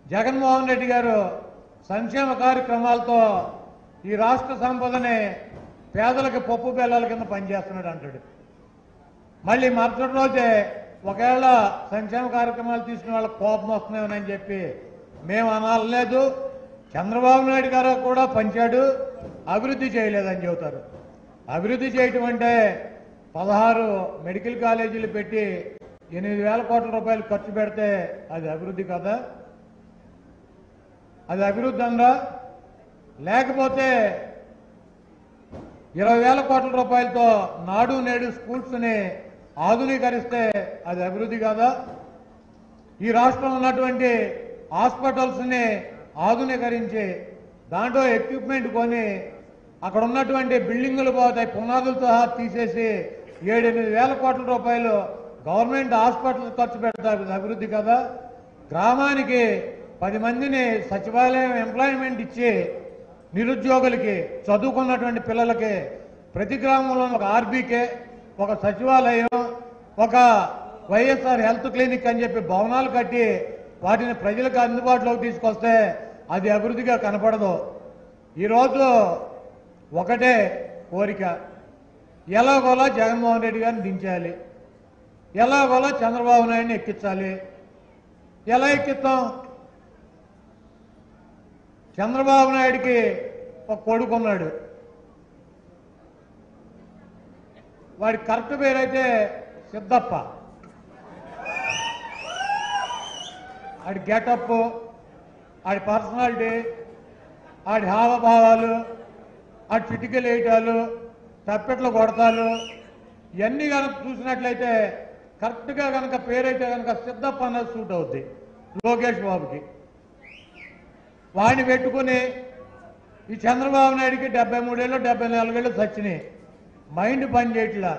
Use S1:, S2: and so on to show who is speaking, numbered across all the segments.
S1: జగన్మోహన్ రెడ్డి గారు సంక్షేమ కార్యక్రమాలతో ఈ రాష్ట్ర సంపదని పేదలకు పప్పు బెల్లాల కింద పనిచేస్తున్నాడు అంటాడు మళ్ళీ మరుసటి రోజే ఒకవేళ సంక్షేమ కార్యక్రమాలు తీసుకున్న వాళ్ళకి కోపం వస్తున్నామని చెప్పి మేము అనలేదు చంద్రబాబు నాయుడు గారు కూడా పంచాడు అభివృద్ధి చేయలేదని చెబుతారు అభివృద్ధి చేయటం అంటే పదహారు మెడికల్ కాలేజీలు పెట్టి ఎనిమిది వేల కోట్ల రూపాయలు ఖర్చు పెడితే అది అభివృద్ధి కదా అది అభివృద్ధి అందా లేకపోతే ఇరవై వేల కోట్ల రూపాయలతో నాడు నేడు స్కూల్స్ని ఆధునీకరిస్తే అది అభివృద్ధి కాదా ఈ రాష్ట్రంలో ఉన్నటువంటి హాస్పిటల్స్ని ఆధునీకరించి దాంట్లో ఎక్విప్మెంట్ కొని అక్కడ ఉన్నటువంటి బిల్డింగులు పోతాయి పునాదులతో సహా తీసేసి ఏడెనిమిది వేల కోట్ల రూపాయలు గవర్నమెంట్ హాస్పిటల్ ఖర్చు పెడతారు ఇది అభివృద్ధి కదా గ్రామానికి పది మందిని సచివాలయం ఎంప్లాయ్మెంట్ ఇచ్చి నిరుద్యోగులకి చదువుకున్నటువంటి పిల్లలకి ప్రతి గ్రామంలో ఒక ఆర్బీకే ఒక సచివాలయం ఒక వైఎస్ఆర్ హెల్త్ క్లినిక్ అని చెప్పి భవనాలు కట్టి వాటిని ప్రజలకు అందుబాటులోకి తీసుకొస్తే అది అభివృద్ధిగా కనపడదు ఈరోజు ఒకటే కోరిక ఎలాగోలా జగన్మోహన్ రెడ్డి గారిని దించాలి ఎలాగోలా చంద్రబాబు నాయుడిని ఎక్కించాలి ఎలా ఎక్కిస్తాం చంద్రబాబు నాయుడికి ఒక కొడుకు ఉన్నాడు వాడి కరెక్ట్ పేరైతే సిద్ధప్ప ఆడి గెటప్ ఆడి పర్సనాలిటీ ఆడి హావభావాలు ఆడి చిటికలు వేయటాలు తప్పెట్లు కొడతాలు ఇవన్నీ కనుక చూసినట్లయితే కరెక్ట్గా కనుక పేరైతే కనుక సిద్ధప్ప అన్నది సూట్ అవుద్ది లోకేష్ బాబుకి వాడిని పెట్టుకుని ఈ చంద్రబాబు నాయుడికి డెబ్బై మూడేళ్ళు డెబ్బై నాలుగేళ్ళు సచ్చినాయి మైండ్ పని చేయట్లా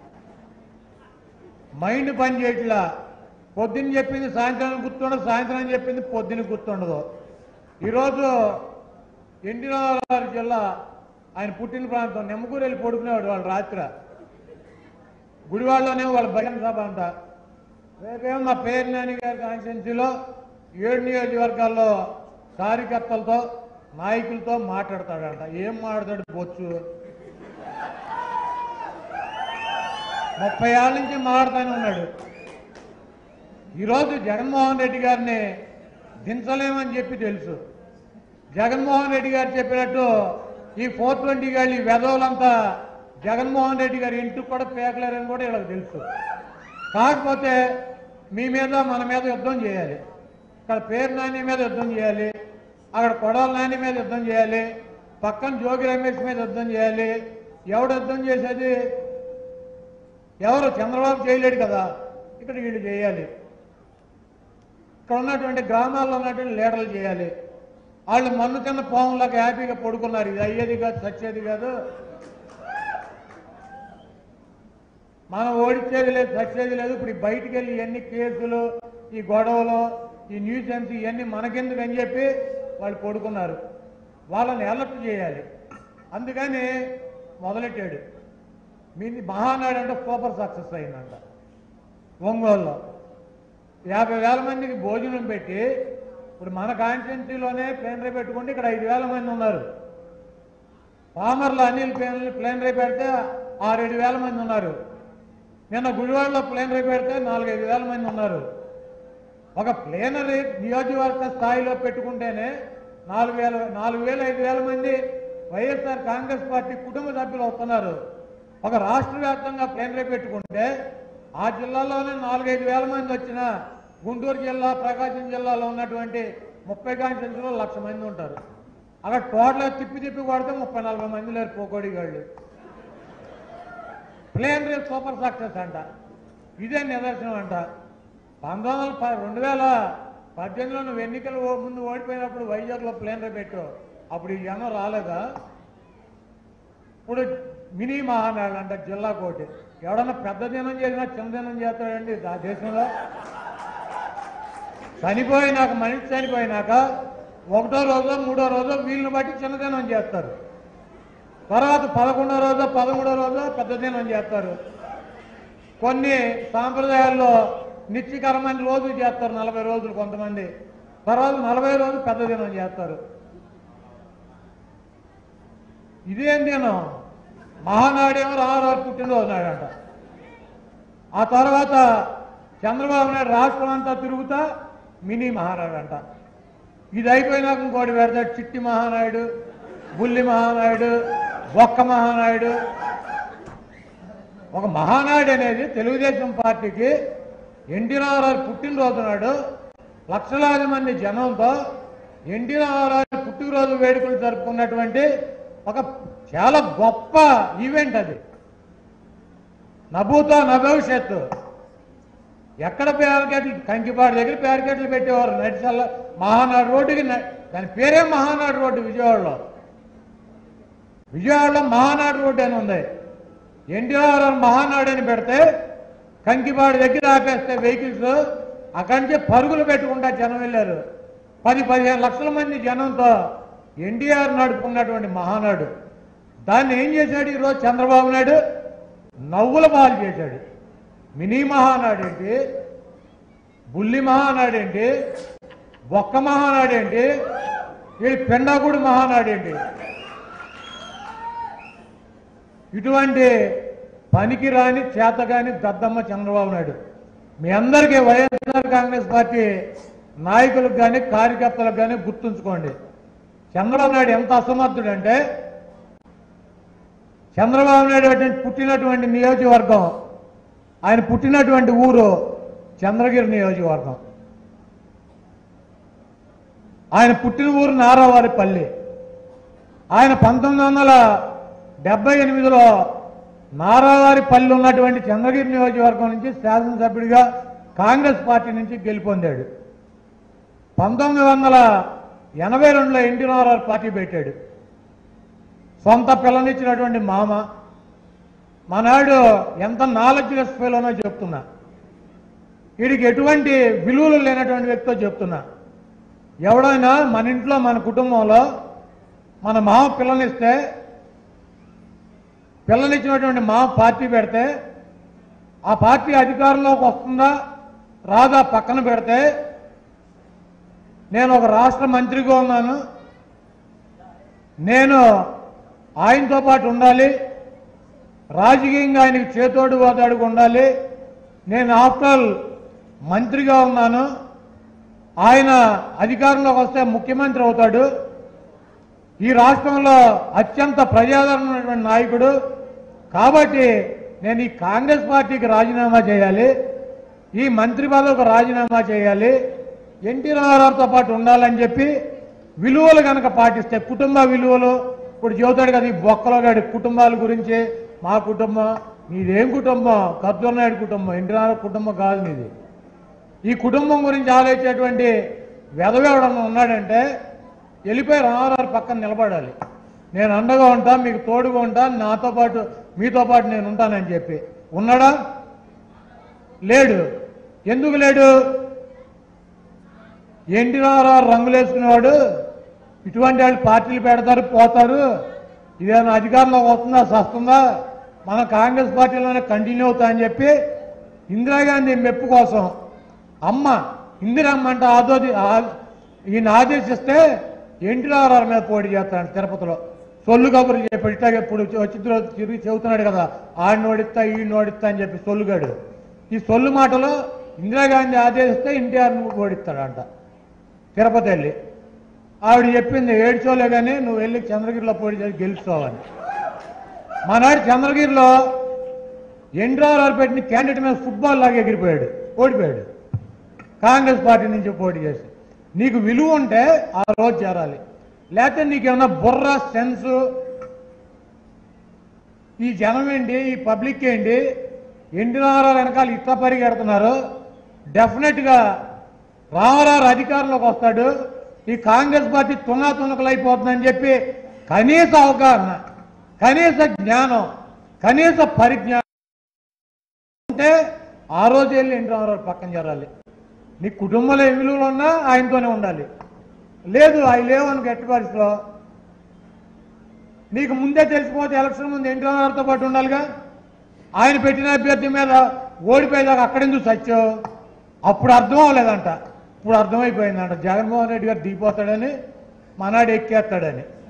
S1: మైండ్ పని చేయట్లా పొద్దున్న చెప్పింది సాయంత్రం గుర్తుండదు సాయంత్రం చెప్పింది పొద్దున్న గుర్తుండదు ఈరోజు ఎన్టీ రామారావు జిల్లా ఆయన పుట్టిన ప్రాంతం నెమ్మకూరు వెళ్ళి పడుకునేవాడు వాళ్ళు రాత్రి గుడివాడలోనే వాళ్ళ భజన సభ అంతా రేపేమో మా పేరు నాని గారి కాన్స్టిట్యున్సీలో ఏడు నియోజకవర్గాల్లో కార్యకర్తలతో నాయకులతో మాట్లాడతాడంట ఏం మాట్లాడతాడు బొచ్చు ముప్పై ఏళ్ళ నుంచి మాట్లాడుతూనే ఉన్నాడు ఈరోజు జగన్మోహన్ రెడ్డి గారిని దించలేమని చెప్పి తెలుసు జగన్మోహన్ రెడ్డి గారు చెప్పినట్టు ఈ ఫోర్ ట్వంటీ గాళ్ళు ఈ వెధవులంతా జగన్మోహన్ రెడ్డి గారి ఇంటికి కూడా పేకలేరని కూడా వీళ్ళకి తెలుసు కాకపోతే మీ మీద మన మీద యుద్ధం చేయాలి ఇక్కడ పేరు నాని మీద యుద్ధం చేయాలి అక్కడ కొడవల నాని మీద యుద్ధం చేయాలి పక్కన జోగి రమేష్ మీద యుద్ధం చేయాలి ఎవడు యుద్ధం చేసేది ఎవరు చంద్రబాబు చేయలేడు కదా ఇక్కడ వీళ్ళు చేయాలి ఇక్కడ ఉన్నటువంటి గ్రామాల్లో ఉన్నటువంటి లీడర్లు చేయాలి వాళ్ళు మన్ను తిన్న పాములాగా హ్యాపీగా పడుకున్నారు ఇది అయ్యేది కాదు సచ్చేది కాదు మనం ఓడిచ్చేది లేదు సచ్చేది లేదు ఇప్పుడు ఈ బయటికి వెళ్ళి ఇవన్నీ కేసులు ఈ గొడవలు ఈ న్యూసెన్స్ ఇవన్నీ మనకెందుకు అని చెప్పి వాళ్ళు పడుకున్నారు వాళ్ళని అలర్ట్ చేయాలి అందుకని మొదలెట్టాడు మీది మహానాడు అంటే సూపర్ సక్సెస్ అయిందంట ఒంగోలులో యాభై వేల మందికి భోజనం పెట్టి ఇప్పుడు మన కాన్స్టిట్యున్సీలోనే ప్లేనరీ పెట్టుకుంటే ఇక్కడ ఐదు వేల మంది ఉన్నారు పామర్లో అనిల్ ప్లేన్ ప్లేనరీ పెడితే ఆరేడు వేల మంది ఉన్నారు నిన్న గుడివాడలో ప్లేనరీ పెడితే నాలుగైదు వేల మంది ఉన్నారు ఒక ప్లేనరీ నియోజకవర్గ స్థాయిలో పెట్టుకుంటేనే నాలుగు వేల నాలుగు వేల ఐదు వేల మంది వైఎస్ఆర్ కాంగ్రెస్ పార్టీ కుటుంబ సభ్యులు వస్తున్నారు ఒక రాష్ట్ర వ్యాప్తంగా ప్లేనరీ పెట్టుకుంటే ఆ జిల్లాలోనే నాలుగైదు వేల మంది వచ్చిన గుంటూరు జిల్లా ప్రకాశం జిల్లాలో ఉన్నటువంటి ముప్పై కాన్స్టిట్యూన్సీలో లక్ష మంది ఉంటారు అక్కడ టోటల్ తిప్పి తిప్పి కొడితే ముప్పై నలభై మంది లేరు పోకోడి గాళ్ళు ప్లేన్ రేస్ సూపర్ సక్సెస్ అంట ఇదే నిదర్శనం అంట పంతొమ్మిది వందల ప- రెండు వేల పద్దెనిమిదిలో నువ్వు ఎన్నికలు ఓ- ముందు ఓడిపోయినప్పుడు వైజాగ్లో ప్లేన్ రే పెట్టు అప్పుడు ఈ జనం రాలేదా ఇప్పుడు మినీ మహానాడు అంట జిల్లా కోటి ఎవడన్నా పెద్ద దినం చేసినా చిన్న దినం చేస్తాడండి ఆ దేశంలో చనిపోయినాక మనిషి చనిపోయినాక ఒకటో రోజు మూడో రోజు వీళ్ళని బట్టి చిన్నదినం చేస్తారు తర్వాత పదకొండో రోజు పదమూడో రోజు పెద్ద దినం చేస్తారు కొన్ని సాంప్రదాయాల్లో నిత్యకరమైన రోజులు చేస్తారు నలభై రోజులు కొంతమంది తర్వాత నలభై రోజులు పెద్ద దినం చేస్తారు ఇదేం దినం మహానాడేమో రామారావు పుట్టినరోజు నాడంట ఆ తర్వాత చంద్రబాబు నాయుడు రాష్ట్రం అంతా తిరుగుతా మినీ మహానాడు అంట ఇది అయిపోయినాక ఇంకోటి పెడతాడు చిట్టి మహానాయుడు బుల్లి మహానాయుడు బొక్క మహానాయుడు ఒక మహానాయుడు అనేది తెలుగుదేశం పార్టీకి ఎన్టీ రామారావు పుట్టినరోజు నాడు లక్షలాది మంది జనంతో ఎన్టీ రామారావు పుట్టినరోజు వేడుకలు జరుపుకున్నటువంటి ఒక చాలా గొప్ప ఈవెంట్ అది నభూతో నభవిష్యత్తు ఎక్కడ ప్యారికెట్లు కంకిపాడు దగ్గర ప్యారికెట్లు పెట్టేవారు నడిచల్ల మహానాడు రోడ్డుకి న- దాని పేరే మహానాడు రోడ్డు విజయవాడలో విజయవాడలో మహానాడు రోడ్డు అని ఉంది ఎన్టీఆర్ మహానాడు అని పెడితే కంకిపాడు దగ్గర ఆపేస్తే వెహికల్స్ అక్కడి నుంచి పరుగులు పెట్టుకుంటా జనం వెళ్ళారు పది పదిహేను లక్షల మంది జనంతో ఎన్టీఆర్ నడుపుకున్నటువంటి మహానాడు దాన్ని ఏం చేశాడు ఈరోజు చంద్రబాబు నాయుడు నవ్వుల పాలు చేశాడు మినీ మహానాడు ఏంటి బుల్లి మహానాడు ఏంటి బొక్క మహానాడు ఏంటి వీడి పెండాకుడు మహానాడు ఏంటి ఇటువంటి పనికిరాని చేతగాని దద్దమ్మ చంద్రబాబు నాయుడు మీ అందరికీ వైఎస్ఆర్ కాంగ్రెస్ పార్టీ నాయకులకు కానీ కార్యకర్తలకు కానీ గుర్తుంచుకోండి చంద్రబాబు నాయుడు ఎంత అసమర్థుడంటే చంద్రబాబు నాయుడు అటువంటి పుట్టినటువంటి నియోజకవర్గం ఆయన పుట్టినటువంటి ఊరు చంద్రగిరి నియోజకవర్గం ఆయన పుట్టిన ఊరు నారావారిపల్లి ఆయన పంతొమ్మిది వందల డెబ్బై ఎనిమిదిలో నారావారిపల్లి ఉన్నటువంటి చంద్రగిరి నియోజకవర్గం నుంచి శాసనసభ్యుడిగా కాంగ్రెస్ పార్టీ నుంచి గెలుపొందాడు పంతొమ్మిది వందల ఎనభై రెండులో ఎన్టీ రామారావు పార్టీ పెట్టాడు సొంత పిల్లనిచ్చినటువంటి మామ మనాడు ఎంత నాలెడ్జ్లెస్ ఫెలోనో చెప్తున్నా వీడికి ఎటువంటి విలువలు లేనటువంటి వ్యక్తితో చెప్తున్నా ఎవడైనా మన ఇంట్లో మన కుటుంబంలో మన మామ పిల్లనిస్తే పిల్లనిచ్చినటువంటి మామ పార్టీ పెడితే ఆ పార్టీ అధికారంలోకి వస్తుందా రాదా పక్కన పెడితే నేను ఒక రాష్ట్ర మంత్రిగా ఉన్నాను నేను ఆయనతో పాటు ఉండాలి రాజకీయంగా ఆయనకి చేతోడు వాదాడుకు ఉండాలి నేను ఆఫ్టర్ ఆల్ మంత్రిగా ఉన్నాను ఆయన అధికారంలోకి వస్తే ముఖ్యమంత్రి అవుతాడు ఈ రాష్ట్రంలో అత్యంత ప్రజాదరణ ఉన్నటువంటి నాయకుడు కాబట్టి నేను ఈ కాంగ్రెస్ పార్టీకి రాజీనామా చేయాలి ఈ మంత్రి పదవికి రాజీనామా చేయాలి ఎన్టీ రామారావుతో పాటు ఉండాలని చెప్పి విలువలు కనుక పాటిస్తే కుటుంబ విలువలు ఇప్పుడు చెబుతాడు కదా ఈ బొక్కలో గాడి కుటుంబాల గురించి మా కుటుంబం నీదేం కుటుంబం కర్జూర్ నాయుడు కుటుంబం ఎన్టీ రామారావు కుటుంబం కాదు నీది ఈ కుటుంబం గురించి ఆలోచించేటువంటి వెధవేవడన్నా ఉన్నాడంటే వెళ్ళిపోయి రామారావు పక్కన నిలబడాలి నేను అండగా ఉంటా మీకు తోడుగా ఉంటా నాతో పాటు మీతో పాటు నేను ఉంటానని చెప్పి ఉన్నాడా లేడు ఎందుకు లేడు ఎన్టీ రామారావు రంగులు వేసుకునేవాడు ఇటువంటి వాళ్ళు పార్టీలు పెడతారు పోతారు ఇదేమైనా అధికారంలో వస్తుందా సస్తుందా మన కాంగ్రెస్ పార్టీలోనే కంటిన్యూ అవుతా అని చెప్పి ఇందిరాగాంధీ మెప్పు కోసం అమ్మ ఇందిరమ్మ అంటే ఆదోది ఆ- ఈయన ఆదేశిస్తే ఎన్టీ రామారావు మీద పోటీ చేస్తాడు తిరుపతిలో సొల్లు కబుర్లు చెప్పాడు ఇట్లాగే ఇప్పుడు వచ్చి తిరిగి చెబుతున్నాడు కదా ఆడిని ఓడిస్తా ఈయన ఓడిస్తా అని చెప్పి సొల్లుగాడు ఈ సొల్లు మాటలో ఇందిరాగాంధీ ఆదేశిస్తే ఎన్టీఆర్ని ఓడిస్తాడంట తిరుపతి వెళ్ళి ఆవిడ చెప్పింది ఏడ్చోలే కానీ నువ్వు వెళ్ళి చంద్రగిరిలో పోటీ చేసి గెలుస్తావని మనాడు చంద్రగిరిలో ఎన్టీఆర్ పెట్టిన క్యాండిడేట్ మీద ఫుట్బాల్ లాగా ఎగిరిపోయాడు ఓడిపోయాడు కాంగ్రెస్ పార్టీ నుంచి పోటీ చేసి నీకు విలువ ఉంటే ఆ రోజు చేరాలి లేకపోతే నీకేమన్నా బుర్ర సెన్స్ ఈ జనం ఏంటి ఈ పబ్లిక్ ఏంటి ఎన్టీ రామారావు వెనకాల ఇట్లా పరిగెడుతున్నారు డెఫినెట్గా రామారావు అధికారంలోకి వస్తాడు ఈ కాంగ్రెస్ పార్టీ తున్నా తునకలైపోతుందని చెప్పి కనీస అవగాహన కనీస జ్ఞానం కనీస పరిజ్ఞానం ఉంటే ఆ రోజు వెళ్ళి ఎన్టీ రామారావు పక్కన చేరాలి నీ కుటుంబంలో ఏ విలువలు ఉన్నా ఆయనతోనే ఉండాలి లేదు అవి లేవని గట్టి పరిస్థితిలో నీకు ముందే తెలిసిపోతే ఎలక్షన్ ముందు ఎన్టీ రామారావుతో పాటు ఉండాలిగా ఆయన పెట్టిన అభ్యర్థి మీద ఓడిపోయేదాకా అక్కడెందుకు సత్యం అప్పుడు అర్థం అవ్వలేదంట ఇప్పుడు అర్థమైపోయిందంట జగన్మోహన్ రెడ్డి గారు దిగిపోతాడని మనాడు ఎక్కేస్తాడని